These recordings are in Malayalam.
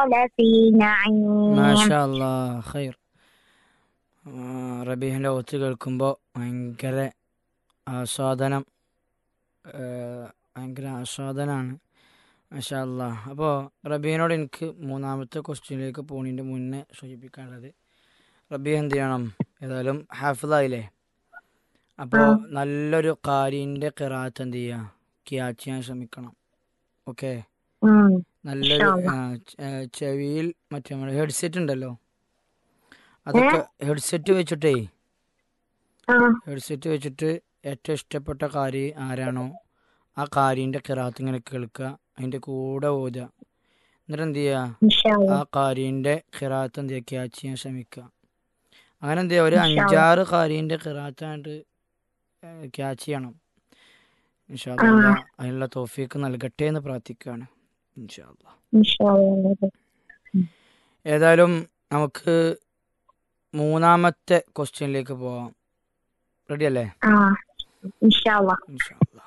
لفي نعيم മാഷാ അല്ലാ ഖൈർ റബീഹിൻ്റെ ഒത്ത് കേൾക്കുമ്പോൾ ഭയങ്കര ആസ്വാദനം ആ, ഭയങ്കര ആസ്വാദനമാണ് മാഷാ അല്ലാ അപ്പോൾ റബീഹിനോട് എനിക്ക് മൂന്നാമത്തെ ക്വസ്റ്റ്യനിലേക്ക് പോകുന്നതിൻ്റെ മുന്നേ സൂചിപ്പിക്കാനുള്ളത് റബീഹ് എന്ത് ചെയ്യണം ഏതായാലും ഹാഫിളായില്ലേ അപ്പോൾ നല്ലൊരു കാരിൻ്റെ കിറാത്ത് എന്ത് ചെയ്യുക ക്യാച്ച് ചെയ്യാൻ ശ്രമിക്കണം ഓക്കെ ഉം. നല്ലൊരു ഇൻഷാ ആ, ചെ- ആ, ചെവിയിൽ മറ്റേ നമ്മുടെ ഹെഡ്സെറ്റ് ഉണ്ടല്ലോ അതൊക്കെ ഹെഡ്സെറ്റ് വെച്ചിട്ടേ ആ, ഹെഡ്സെറ്റ് വെച്ചിട്ട് ഏറ്റവും ഇഷ്ടപ്പെട്ട കാരി ആരാണോ ആ കാരിൻ്റെ കിറാത്ത് ഇങ്ങനെ കേൾക്കുക അതിൻ്റെ കൂടെ ഓതുക എന്നിട്ട് എന്ത് ചെയ്യുക ഇൻഷാ അല്ലാ. ആ കാരിൻ്റെ കിറാത്ത് എന്ത് ചെയ്യുക ക്യാച്ച് ചെയ്യാൻ ശ്രമിക്കുക അങ്ങനെ എന്ത് ചെയ്യുക ഒരു ഇൻഷാ അല്ലാ. അഞ്ചാറ് കാരിൻ്റെ കിറാത്തായിട്ട് ക്യാച്ച് ചെയ്യണം ഇൻഷാ ആ. അല്ലാ അതിനുള്ള തോഫീക്ക് നൽകട്ടെ എന്ന് പ്രാർത്ഥിക്കുകയാണ് ഇൻഷാ അല്ലാ ഇൻഷാ അല്ലാ. ഏതായാലും നമുക്ക് മൂന്നാമത്തെ ക്വസ്റ്റ്യനിലേക്ക് പോവാം റെഡി അല്ലേ ആ ഇൻഷാ അല്ലാ. إن شاء الله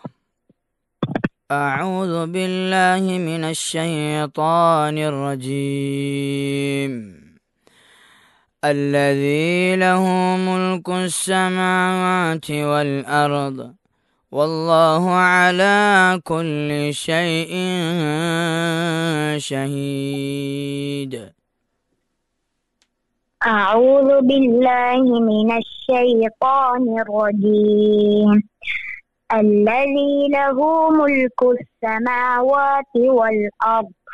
أعوذ بالله من الشيطان الرجيم الذي له ملك السماوات والأرض والله على كل شيء شهيد أعوذ بالله من الشيطان الرجيم الذي له ملك السماوات والأرض